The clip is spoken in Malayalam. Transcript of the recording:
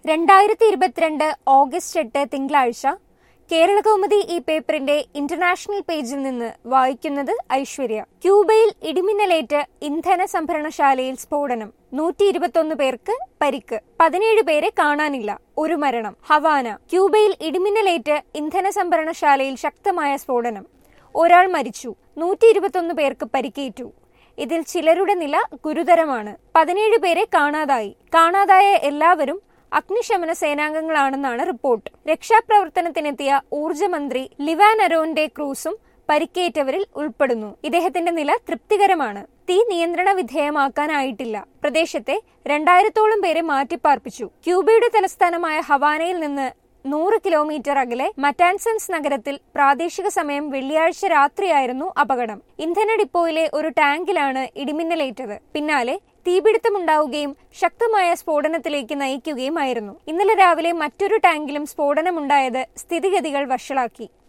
രണ്ടായിരത്തി ഇരുപത്തിരണ്ട് ഓഗസ്റ്റ് എട്ട് തിങ്കളാഴ്ച കേരളകൗമുദി ഈ പേപ്പറിന്റെ ഇന്റർനാഷണൽ പേജിൽ നിന്ന് വായിക്കുന്നത് ഐശ്വര്യ ക്യൂബയിൽ ഇടിമിന്നലേറ്റ് ഇന്ധന സംഭരണശാലയിൽ സ്ഫോടനം നൂറ്റി ഇരുപത്തൊന്ന് പേർക്ക് പരിക്ക് പതിനേഴ് പേരെ കാണാനില്ല ഒരു മരണം ഹവാന ക്യൂബയിൽ ഇടിമിന്നലേറ്റ് ഇന്ധന സംഭരണശാലയിൽ ശക്തമായ സ്ഫോടനം ഒരാൾ മരിച്ചു നൂറ്റി ഇരുപത്തൊന്ന് പേർക്ക് പരിക്കേറ്റു ഇതിൽ ചിലരുടെ നില ഗുരുതരമാണ് പതിനേഴ് പേരെ കാണാതായി കാണാതായ എല്ലാവരും അഗ്നിശമന സേനാംഗങ്ങളാണെന്നാണ് റിപ്പോർട്ട് രക്ഷാപ്രവർത്തനത്തിനെത്തിയ ഊർജ്ജമന്ത്രി ലിവാൻ അരോന്റെ ക്രൂസും പരിക്കേറ്റവരിൽ ഉൾപ്പെടുന്നു ഇദ്ദേഹത്തിന്റെ നില തൃപ്തികരമാണ് തീ നിയന്ത്രണ വിധേയമാക്കാനായിട്ടില്ല പ്രദേശത്തെ രണ്ടായിരത്തോളം പേരെ മാറ്റിപ്പാർപ്പിച്ചു ക്യൂബയുടെ തലസ്ഥാനമായ ഹവാനയിൽ നിന്ന് നൂറ് കിലോമീറ്റർ അകലെ മറ്റാൻസൻസ് നഗരത്തിൽ പ്രാദേശിക സമയം വെള്ളിയാഴ്ച രാത്രിയായിരുന്നു അപകടം ഇന്ധന ഡിപ്പോയിലെ ഒരു ടാങ്കിലാണ് ഇടിമിന്നലേറ്റത് പിന്നാലെ തീപിടുത്തമുണ്ടാവുകയും ശക്തമായ സ്ഫോടനത്തിലേക്ക് നയിക്കുകയുമായിരുന്നു ഇന്നലെ രാവിലെ മറ്റൊരു ടാങ്കിലും സ്ഫോടനമുണ്ടായത് സ്ഥിതിഗതികൾ വഷളാക്കി